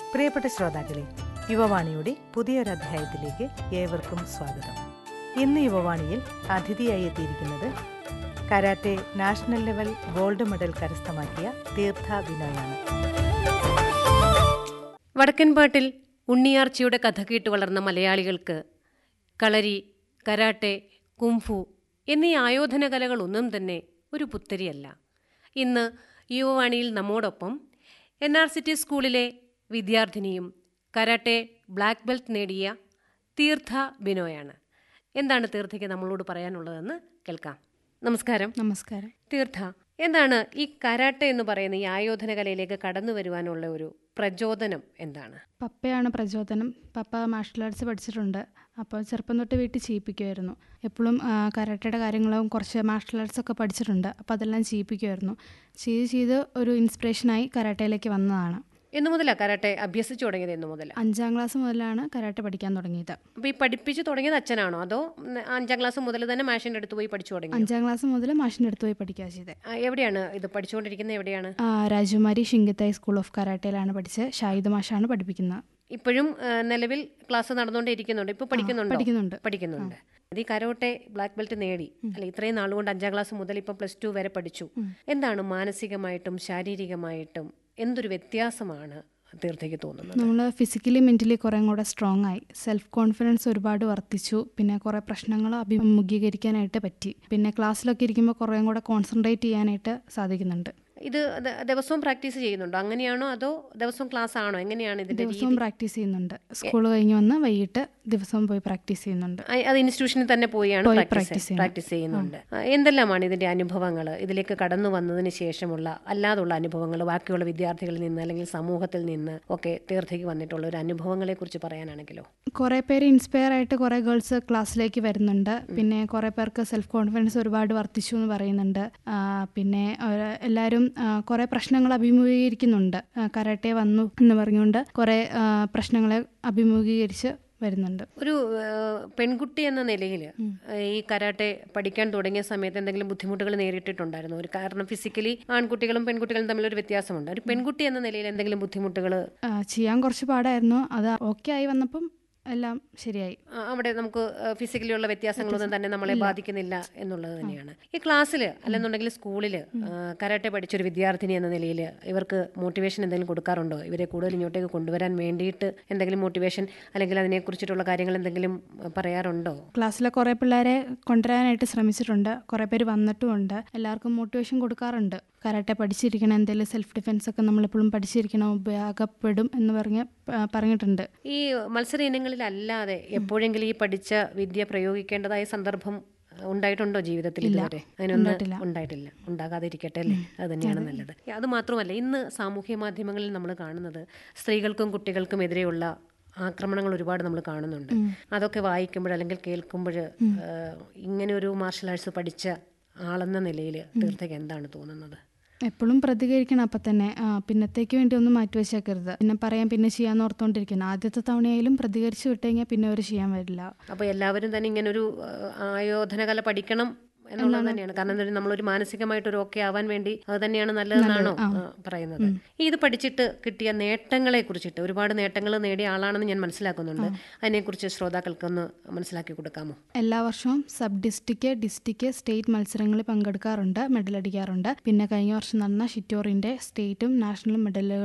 പ്രിയപ്പെട്ട ശ്രോതാക്കളെ യുവവാണിയുടെ പുതിയൊരു അധ്യായത്തിലേക്ക് ഏവർക്കും സ്വാഗതം ഇന്ന് യുവവാണിയിൽ അതിഥിയായി എത്തിയിരിക്കുന്നത് karate national level gold medal കരസ്ഥമാക്കിയ തീർത്ഥ ബിനോയാണ് വടക്കൻപാട്ടിൽ ഉണ്ണിയാർച്ചയുടെ കഥ കേട്ട് വളർന്ന മലയാളികൾക്ക് കളരി കരാട്ടെ കുംഫു എന്നീ ആയോധന കലകളൊന്നും തന്നെ ഒരു പുത്തരിയല്ല ഇന്ന് യുവവാണിയിൽ നമ്മോടൊപ്പം എൻ ആർ സിറ്റി സ്കൂളിലെ വിദ്യാർത്ഥിനിയും കരാട്ടെ ബ്ലാക്ക് ബെൽറ്റ് നേടിയ തീർത്ഥ ബിനോയാണ് എന്താണ് തീർത്ഥയ്ക്ക് നമ്മളോട് പറയാനുള്ളതെന്ന് കേൾക്കാം നമസ്കാരം നമസ്കാരം തീർത്ഥ എന്താണ് ഈ കരാട്ടെ എന്ന് പറയുന്ന ഈ ആയോധന കലയിലേക്ക് കടന്നു വരുവാനുള്ള ഒരു പ്രചോദനം എന്താണ് പപ്പയാണ് പ്രചോദനം പപ്പ മാർഷൽ ആർട്സ് പഠിച്ചിട്ടുണ്ട് അപ്പോൾ ചെറുപ്പം തൊട്ട് വീട്ടിൽ ചെയ്യിപ്പിക്കുമായിരുന്നു എപ്പോഴും കരാട്ടയുടെ കാര്യങ്ങളും കുറച്ച് മാർഷൽ ആർട്സ് ഒക്കെ പഠിച്ചിട്ടുണ്ട് അപ്പോൾ അതെല്ലാം ചെയ്യിപ്പിക്കുമായിരുന്നു ചെയ്ത് ചെയ്ത് ഒരു ഇൻസ്പിറേഷനായി കരാട്ടയിലേക്ക് വന്നതാണ് എന്നു മുതലാ കരാട്ടെ അഭ്യസിച്ചു തുടങ്ങിയത് എന്നു മുതലാ അഞ്ചാം ക്ലാസ് മുതലാണ് കരാട്ടെ പഠിക്കാൻ തുടങ്ങിയത് അപ്പൊ ഈ പഠിപ്പിച്ചു തുടങ്ങിയത് അച്ഛനാണോ അതോ ഉം, അഞ്ചാം ക്ലാസ് മുതൽ തന്നെ മാഷിന്റെ അടുത്ത് പോയി പഠിച്ചു തുടങ്ങി അഞ്ചാം ക്ലാസ് മുതൽ മാഷിൻ്റെ അടുത്ത് പോയി പഠിക്കുക ചെയ്തത് എവിടെയാണ് ഇത് പഠിച്ചുകൊണ്ടിരിക്കുന്നത് എവിടെയാണ് ആ, രാജകുമാരി ഷിങ്കിത്തായി സ്കൂൾ ഓഫ് കരാട്ടയിലാണ് പഠിച്ചത് ഷാഹിദ് മാഷാണ് പഠിപ്പിക്കുന്നത് ഇപ്പോഴും ആ, നിലവിൽ ക്ലാസ് നടന്നുകൊണ്ടേയിരിക്കുന്നുണ്ട് ഇപ്പൊ പഠിക്കുന്നുണ്ടോ പഠിക്കുന്നുണ്ട് പഠിക്കുന്നുണ്ട് ഇത് ഈ കരോട്ടെ ബ്ലാക്ക് ബെൽറ്റ് നേടി അല്ലെ ഇത്രയും നാളുകൊണ്ട് അഞ്ചാം ക്ലാസ് മുതൽ ഇപ്പം പ്ലസ് ടു വരെ പഠിച്ചു എന്താണ് മാനസികമായിട്ടും ശാരീരികമായിട്ടും എന്തൊരു വ്യത്യാസമാണ് തീർത്ഥയ്ക്ക് തോന്നുന്നത് നമ്മൾ ഫിസിക്കലി മെൻ്റലി കുറേ കൂടെ സ്ട്രോങ് ആയി സെൽഫ് കോൺഫിഡൻസ് ഒരുപാട് വർദ്ധിച്ചു പിന്നെ കുറേ പ്രശ്നങ്ങൾ അഭിമുഖീകരിക്കാനായിട്ട് പറ്റി പിന്നെ ക്ലാസ്സിലൊക്കെ ഇരിക്കുമ്പോൾ കുറേ കൂടെ കോൺസെൻട്രേറ്റ് ചെയ്യാനായിട്ട് സാധിക്കുന്നുണ്ട് ഇത് ദ- ദിവസവും പ്രാക്ടീസ് ചെയ്യുന്നുണ്ടോ അങ്ങനെയാണോ അതോ ദിവസവും ക്ലാസ് ആണോ എങ്ങനെയാണ് ഇതിന്റെ രീതി ദിവസവും പ്രാക്ടീസ് ചെയ്യുന്നുണ്ട് സ്കൂൾ കഴിഞ്ഞ് വന്ന് വൈകിട്ട് ദിവസവും പോയി പ്രാക്ടീസ് ചെയ്യുന്നുണ്ട് അ- അത് ഇൻസ്റ്റിറ്റ്യൂഷനിൽ തന്നെ പോയാണ് പോയി പ്രാക്ടീസ് practice ചെയ്യുന്നു. പ്രാക്ടീസ് ചെയ്യുന്നുണ്ട് ആ, എന്തെല്ലാമാണ് ഇതിന്റെ അനുഭവങ്ങൾ ഇതിലേക്ക് കടന്നു വന്നതിന് ശേഷമുള്ള അല്ലാതുള്ള അനുഭവങ്ങൾ ബാക്കിയുള്ള വിദ്യാർത്ഥികളിൽ നിന്ന് അല്ലെങ്കിൽ സമൂഹത്തിൽ നിന്ന് ഒക്കെ തീർത്ഥയ്ക്ക് വന്നിട്ടുള്ള ഒരു അനുഭവങ്ങളെ കുറിച്ച് പറയാനാണെങ്കിലോ കുറേ പേര് ഇൻസ്പയർ ആയിട്ട് കുറേ ഗേൾസ് ക്ലാസ്സിലേക്ക് വരുന്നുണ്ട് പിന്നെ കുറേ പേർക്ക് സെൽഫ് കോൺഫിഡൻസ് ഒരുപാട് വർദ്ധിച്ചു എന്ന് പറയുന്നുണ്ട് ആ, പിന്നെ അവര് എല്ലാവരും ആ, കുറേ പ്രശ്നങ്ങൾ അഭിമുഖീകരിക്കുന്നുണ്ട് ആ, കരാട്ടെ വന്നു എന്ന് പറഞ്ഞുകൊണ്ട് കുറേ ആ, പ്രശ്നങ്ങളെ അഭിമുഖീകരിച്ച് വരുന്നുണ്ട് ഒരു ആ, പെൺകുട്ടി എന്ന നിലയിൽ ഈ കരാട്ടെ പഠിക്കാൻ തുടങ്ങിയ സമയത്ത് എന്തെങ്കിലും ബുദ്ധിമുട്ടുകൾ നേരിട്ടിട്ടുണ്ടായിരുന്നു ഒരു കാരണം ഫിസിക്കലി ആൺകുട്ടികളും പെൺകുട്ടികളും തമ്മിലൊരു വ്യത്യാസമുണ്ട് ഒരു പെൺകുട്ടി എന്ന നിലയിൽ എന്തെങ്കിലും ബുദ്ധിമുട്ടുകൾ ആ, ചെയ്യാൻ കുറച്ച് പാടായിരുന്നു അത് ഓക്കെ ആയി വന്നപ്പം എല്ലാം ശരിയായി അവിടെ നമുക്ക് ഫിസിക്കലി ഉള്ള വ്യത്യാസങ്ങളൊന്നും തന്നെ നമ്മളെ ബാധിക്കുന്നില്ല എന്നുള്ളത് തന്നെയാണ് ഈ ക്ലാസ്സിൽ അല്ലെന്നുണ്ടെങ്കിൽ സ്കൂളിൽ കരാട്ടെ പഠിച്ചൊരു വിദ്യാർത്ഥിനി എന്ന നിലയിൽ ഇവർക്ക് മോട്ടിവേഷൻ എന്തെങ്കിലും കൊടുക്കാറുണ്ടോ ഇവരെ കൂടുതൽ ഇങ്ങോട്ടേക്ക് കൊണ്ടുവരാൻ വേണ്ടിയിട്ട് എന്തെങ്കിലും മോട്ടിവേഷൻ അല്ലെങ്കിൽ അതിനെക്കുറിച്ചിട്ടുള്ള കാര്യങ്ങൾ എന്തെങ്കിലും ആ, പറയാറുണ്ടോ ക്ലാസ്സിലെ കുറേ പിള്ളേരെ കൊണ്ടുവരാനായിട്ട് ശ്രമിച്ചിട്ടുണ്ട് കുറേ പേര് വന്നിട്ടുമുണ്ട് എല്ലാവർക്കും മോട്ടിവേഷൻ കൊടുക്കാറുണ്ട് കരാട്ടെ പഠിച്ചിരിക്കണം എന്തെങ്കിലും സെൽഫ് ഡിഫെൻസ് ഒക്കെ നമ്മളെപ്പോഴും പഠിച്ചിരിക്കണം ഉപയോഗപ്പെടും എന്ന് പറഞ്ഞ് പ- പറഞ്ഞിട്ടുണ്ട് ഈ മത്സര ഇനങ്ങളിലല്ലാതെ എപ്പോഴെങ്കിലും ഈ പഠിച്ച വിദ്യ പ്രയോഗിക്കേണ്ടതായ സന്ദർഭം ആ, ഉണ്ടായിട്ടുണ്ടോ ജീവിതത്തിൽ ഇതുവരെ അതിനൊന്നും ഉണ്ടായിട്ടില്ല ഉണ്ടാകാതിരിക്കട്ടെ അല്ലേ അത് തന്നെയാണ് നല്ലത് അത് മാത്രമല്ല ഇന്ന് സാമൂഹ്യ മാധ്യമങ്ങളിൽ നമ്മൾ കാണുന്നത് സ്ത്രീകൾക്കും കുട്ടികൾക്കും എതിരെയുള്ള ആക്രമണങ്ങൾ ഒരുപാട് നമ്മൾ കാണുന്നുണ്ട് അതൊക്കെ വായിക്കുമ്പോൾ അല്ലെങ്കിൽ കേൾക്കുമ്പോൾ ഇങ്ങനെ ഒരു മാർഷൽ ആർട്സ് പഠിച്ച ആളെന്ന നിലയിൽ തീർത്ഥയ്ക്ക് എന്താണ് തോന്നുന്നത് എപ്പോഴും പ്രതികരിക്കണം അപ്പം തന്നെ ആ, പിന്നത്തേക്ക് വേണ്ടി ഒന്നും മാറ്റി വെച്ചേക്കരുത് പിന്നെ പറയാം പിന്നെ ചെയ്യാന്ന് ഓർത്തുകൊണ്ടിരിക്കണം ആദ്യത്തെ തവണയായാലും പ്രതികരിച്ച് വിട്ടുകഴിഞ്ഞാൽ പിന്നെ അവർ ചെയ്യാൻ വരില്ല അപ്പോൾ എല്ലാവരും തന്നെ ഇങ്ങനെ ഒരു ആയോധന കല പഠിക്കണം എന്നുള്ളത് തന്നെയാണ് കാരണം എന്താ, നമ്മളൊരു മാനസികമായിട്ട് ഒരു ഓക്കെ ആവാൻ വേണ്ടി അത് തന്നെയാണ് നല്ലതെന്നാണോ ആ, പറയുന്നത് ഈ ഇത് പഠിച്ചിട്ട് കിട്ടിയ നേട്ടങ്ങളെ കുറിച്ചിട്ട് ഒരുപാട് നേട്ടങ്ങൾ നേടിയ ആളാണെന്ന് ഞാൻ മനസ്സിലാക്കുന്നുണ്ട് അതിനെക്കുറിച്ച് ശ്രോതാക്കൾക്കൊന്ന് മനസ്സിലാക്കി കൊടുക്കാമോ എല്ലാ വർഷവും സബ് ഡിസ്ട്രിക്ട് ഡിസ്ട്രിക്ട് സ്റ്റേറ്റ് മത്സരങ്ങളിൽ പങ്കെടുക്കാറുണ്ട് മെഡൽ അടിക്കാറുണ്ട് പിന്നെ കഴിഞ്ഞ വർഷം നടന്ന ഷിറ്റോറിൻ്റെ സ്റ്റേറ്റും നാഷണൽ മെഡലുകൾ